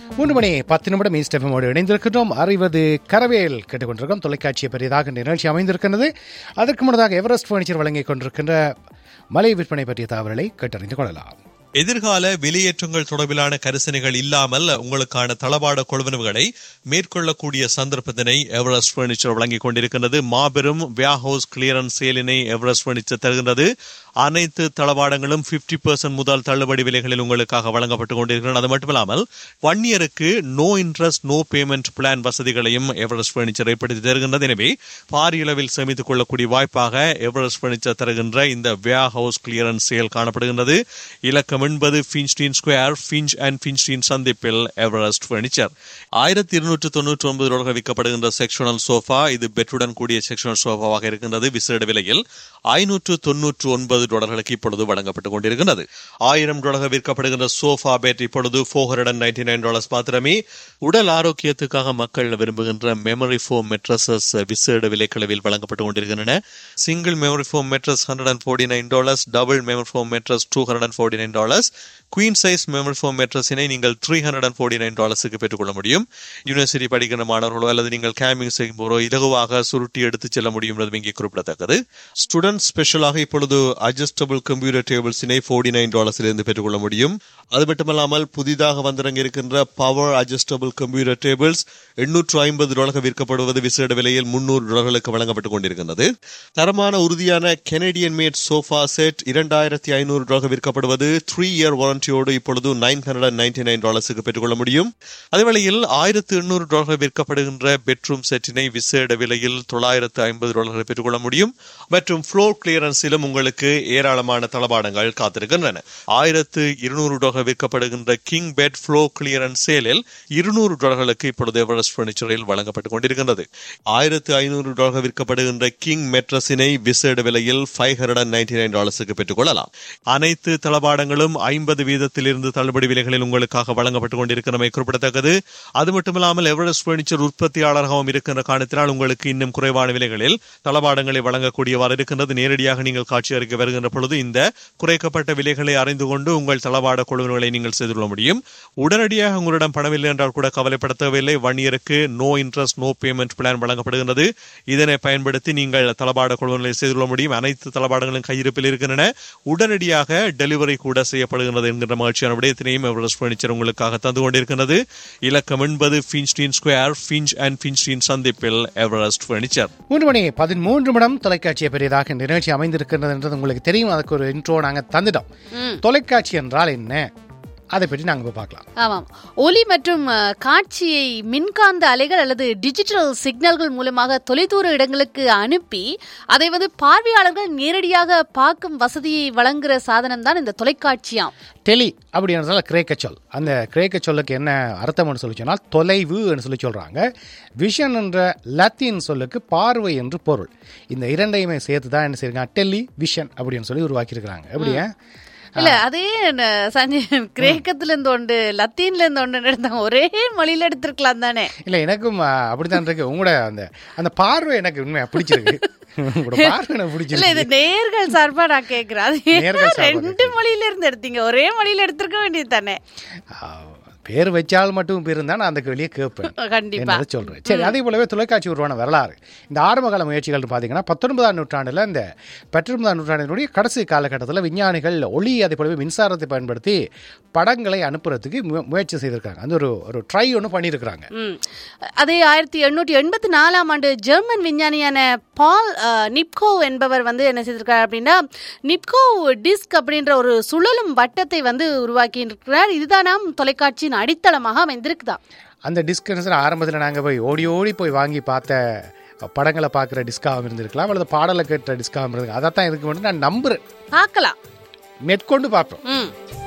மூன்று மணி பத்து நிமிடம் ஈஸ்டெஃபமோடு இணைந்திருக்கின்றோம் அறிவது கரவேல் கேட்டுக்கொண்டிருக்கோம் தொலைக்காட்சியை பெரியதாக இந்த நிகழ்ச்சி அமைந்திருக்கின்றது அதற்கு முன்னதாக எவரெஸ்ட் பர்னிச்சர் வழங்கிக் கொண்டிருக்கின்ற மலை விற்பனை பற்றிய தகவல்களை கேட்டறிந்து கொள்ளலாம் எதிர்கால வெளியேற்றங்கள் தொடர்பிலான கரிசனைகள் இல்லாமல் உங்களுக்கான தளபாட கொள்வனவுகளை மேற்கொள்ளக்கூடிய சந்தர்ப்பத்தினை எவரெஸ்ட் பர்னிச்சர் வழங்கிக் கொண்டிருக்கின்றது மாபெரும் வியாஹவுஸ் கிளியரன்ஸ் சேலினை எவரெஸ்ட் பர்னிச்சர் தருகின்றது அனைத்து தளபாடங்களும் 50% பெர்சன்ட் முதல் தள்ளுபடி விலைகளில் உங்களுக்காக வழங்கப்பட்டுக் கொண்டிருக்கிறது அது மட்டுமில்லாமல் ஒன் இயருக்கு no interest no payment plan வசதிகளையும் எவரெஸ்ட் பர்னிச்சர் ஏற்படுத்தி தருகின்றது எனவே பாரிய அளவில் சேமித்துக் கொள்ளக்கூடிய வாய்ப்பாக எவரெஸ்ட் பர்னிச்சர் தருகின்ற இந்த வியா ஹவுஸ் கிளியரன்ஸ் சேல் காணப்படுகின்றது இலக்கம் என்பது Finstein square Finch and Finstein சந்திப்பில் எவரெஸ்ட் பர்னிச்சர் ஆயிரத்தி இருநூற்று தொன்னூற்றி ஒன்பது ரூபாய் விற்கப்படுகின்ற செக்ஷனல் சோஃபா இது பெட்ருடன் கூடிய செக்ஷனல் சோஃபாவாக இருக்கின்றது விசேட விலையில் ஐநூற்று தொன்னூற்று ஒன்பது டாலர்களுக்கு இப்பொழுது வழங்கப்பட்டுக் கொண்டிருக்கிறது ஆயிரம் டாலர்கள் விற்கப்படுகின்ற சோஃபா பேட் இப்பொழுது four hundred and ninety nine dollars மாத்திரமே உடல் ஆரோக்கியத்துக்காக மக்கள் விரும்புகின்ற மெமரி ஃபோம் மெட்ரஸஸ் விசேட விலைக்களவில் வழங்கப்பட்டுக் கொண்டிருக்கின்றன single memory foam mattress hundred and forty nine dollars double memory foam mattress two hundred and forty nine dollars queen size memory foam மெட்ரஸினை நீங்கள் three hundred and forty nine டாலர்ஸுக்கு பெற்றுக்கொள்ள முடியும் university படிக்கிற மாணவர்களோ அல்லது நீங்கள் கேம்பிங் செய்யும் போதோ இலகுவாக சுருட்டி எடுத்துச் செல்ல முடியும் என்பது இங்கே குறிப்பிடத்தக்கது ஸ்டூடெண்ட் ஸ்பெஷலாக இப்பொழுது அட்ஜஸ்டபிள் கம்ப்யூட்டர் டேபிள்ஸினை ஃபோர்ட்டி நைன் டாலர்ஸிலிருந்து பெற்றுக்கொள்ள முடியும் அது மட்டுமல்லாமல் புதிதாக வந்திறங்கி இருக்கின்ற பவர் அட்ஜஸ்டபிள் கம்ப்யூட்டர் டேபிள்ஸ் எண்ணூற்று ஐம்பது டாலர்கள் விற்கப்படுவது விசேட விலையில் முன்னூறு டாலர்களுக்கு வழங்கப்பட்டுக் கொண்டிருக்கின்றது தரமான உறுதியான கெனடியன் மேட் சோஃபா செட் இரண்டாயிரத்தி ஐநூறு டாலர்கள் விற்கப்படுவது த்ரீ இயர் வாரண்டியோடு இப்பொழுது நைன் ஹண்ட்ரட் நைன்டி நைன் டாலர்ஸுக்கு பெற்றுக்கொள்ள முடியும் அதே வேளையில் ஆயிரத்து எண்ணூறு டாலர்கள் விற்கப்படுகின்ற பெட்ரூம் செட்டினை விசேட விலையில் தொள்ளாயிரத்து ஐம்பது டாலர்கள் பெற்றுக்கொள்ள முடியும் மற்றும் ஃப்ளோர் கிளியரன்ஸிலும் உங்களுக்கு ஏராளமான தளபாடங்கள் காத்திருக்கின்றன ஆயிரத்து இருநூறு டாலர்கள் விற்கப்படுகின்ற கிங் பெட் ஃப்ளோ கிளியரன்ஸ் சேலில் இருநூறு டாலர்களுக்கு இப்பொழுது எவரெஸ்ட் பர்னிச்சரில் வழங்கப்பட்டுக் கொண்டிருக்கின்றது ஆயிரத்து ஐநூறு டாலர்கள் விற்கப்படுகின்ற கிங் மெட்ரஸினை விசேட விலையில் ஃபைவ் ஹண்ட்ரட் நைன்டி நைன் டாலர்ஸுக்கு பெற்றுக்கொள்ளலாம் அனைத்து தளபாடங்களும் ஐம்பது வீதத்திலிருந்து தள்ளுபடி விலைகளில் உங்களுக்காக வழங்கப்பட்டுக் கொண்டிருக்கிறமை குறிப்பிடத்தக்கது அது மட்டுமில்லாமல் எவரெஸ்ட் பர்னிச்சர் உற்பத்தியாளராகவும் இருக்கின்ற காரணத்தினால் உங்களுக்கு இன்னும் குறைவான விலைகளில் தளபாடங்களை வழங்கக்கூடியவாறு இருக்கின்றது நேரடியாக நீங்கள் காட்சி அறிக்கை வருகின்ற பொழுது இந்த குறைக்கப்பட்ட விலைகளை அறிந்து கொண்டு உங்கள் தளபாட கொள்வனங்களை நீங்கள் செய்து கொள்ள முடியும் உடனடியாக உங்களிடம் பணமில்லை என்றால் கூட கவலைப்பட தேவையில்லை ஒன் இயருக்கு no interest no payment plan வழங்கப்படுகின்றது இதனை பயன்படுத்தி நீங்கள் தளபாட கொள்வனங்களை செய்து கொள்ள முடியும் அனைத்து தளபாடங்களும் கையிருப்பில் இருக்கின்றன உடனடியாக டெலிவரி கூட செய்யப்படுகிறது என்கின்ற மகிழ்ச்சியான விடயத்தினையும் எவரெஸ்ட் பர்னிச்சர் உங்களுக்காக தந்து கொண்டிருக்கிறது இலக்கம் என்பது Finstein square Finch and Finstein சந்திப்பில் எவரெஸ்ட் பர்னிச்சர் மூன்று மணி பதிமூன்று நிமிடம் தொலைக்காட்சியை பெரியதாக இந்த நிகழ்ச்சி அமைந்திருக்கின்றது என்றது உங்களுக்கு தெரியும் அதுக்கு ஒரு இன்ட்ரோ நாங்கள் தந்துட்டோம் தொலைக்காட்சி என்றால் என்ன அதை பற்றி நாங்கள் இப்போ பார்க்கலாம் ஆமாம் ஒலி மற்றும் அஹ், காட்சியை மின்காந்த அலைகள் அல்லது டிஜிட்டல் சிக்னல்கள் மூலமாக தொலைதூர இடங்களுக்கு அனுப்பி அதை வந்து பார்வையாளர்கள் நேரடியாக பார்க்கும் வசதியை வழங்குற சாதனம் தான் இந்த தொலைக்காட்சியாம் டெலி அப்படி என்றால் கிரேக்க சொல் அந்த கிரேக்க சொல்லுக்கு என்ன அர்த்தம்னு சொல்லி சொன்னால் தொலைவு என்று சொல்லி சொல்கிறாங்க விஷன் என்ற லத்தீன் சொல்லுக்கு பார்வை என்று பொருள் இந்த இரண்டையுமே சேர்த்து தான் என்ன செய்யிருக்காங்க டெல்லி விஷன் அப்படின்னு சொல்லி உருவாக்கியிருக்கிறாங்க எப்படியா இல்ல அதே ந- சஞ்சய் கிரேக்கத்துல இருந்து ஒன்று லத்தீன்ல இருந்து ஒன்று எடுத்தாங்க ஒரே மொழியில எடுத்திருக்கலாம் தானே இல்லை எனக்கும் ஆ, அப்படித்தான் இருக்கு உங்களோட அந்த அந்த பார்வை எனக்கு உண்மையாக பிடிச்சிருக்கு உங்களோட பார்வை எனக்கு இல்ல பிடிச்சிருக்கு இது நேர்கள் சார்பா நான் கேக்குறேன் அது ஏன் நேர்கள் சார்பா ரெண்டு மொழியில இருந்து எடுத்தீங்க ஒரே மொழியில எடுத்திருக்க வேண்டியது தானே ஆ, பேர் வச்சால் மட்டும் பேர் இருந்தால் நான் அந்த கேள்வியை கேட்பேன் கண்டிப்பா என்னதை சொல்றேன் சரி அதே போலவே தொலைக்காட்சி உருவான வரலாறு இந்த ஆரம்பகால முயற்சிகள் பார்த்தீங்கன்னா பத்தொன்பதாம் நூற்றாண்டில் இந்த பத்தொன்பதாம் நூற்றாண்டினுடைய கடைசி காலகட்டத்தில் விஞ்ஞானிகள் ஒளி அதே போலவே மின்சாரத்தை பயன்படுத்தி படங்களை அனுப்புறதுக்கு மு- முயற்சி செய்திருக்காங்க அந்த ஒரு ஒரு ட்ரை ஒன்று பண்ணியிருக்கிறாங்க ம். அதே ஆயிரத்தி எண்ணூற்றி எண்பத்தி நாலாம் ஆண்டு ஜெர்மன் விஞ்ஞானியான பால் அஹ், நிப்கோ என்பவர் வந்து என்ன செய்திருக்கார் அப்படின்னா நிப்கோ டிஸ்க் அப்படின்ற ஒரு சுழலும் வட்டத்தை வந்து உருவாக்கி இருக்கிறார் இதுதான் தொலைக்காட்சியின் அடித்தளமாக அமைந்திருக்குதாம் அந்த டிஸ்கன்ஸ் ஆரம்பத்தில் நாங்கள் போய் ஓடி ஓடி போய் வாங்கி பார்த்த படங்களை பார்க்குற டிஸ்காகவும் இருந்திருக்கலாம் அல்லது பாடலை கேட்ட டிஸ்காகவும் இருந்திருக்கலாம் அதை தான் இதுக்கு மட்டும் நான் நம்புறேன் பார்க்கலாம் மேற்கொண்டு பார்ப்போம் ம்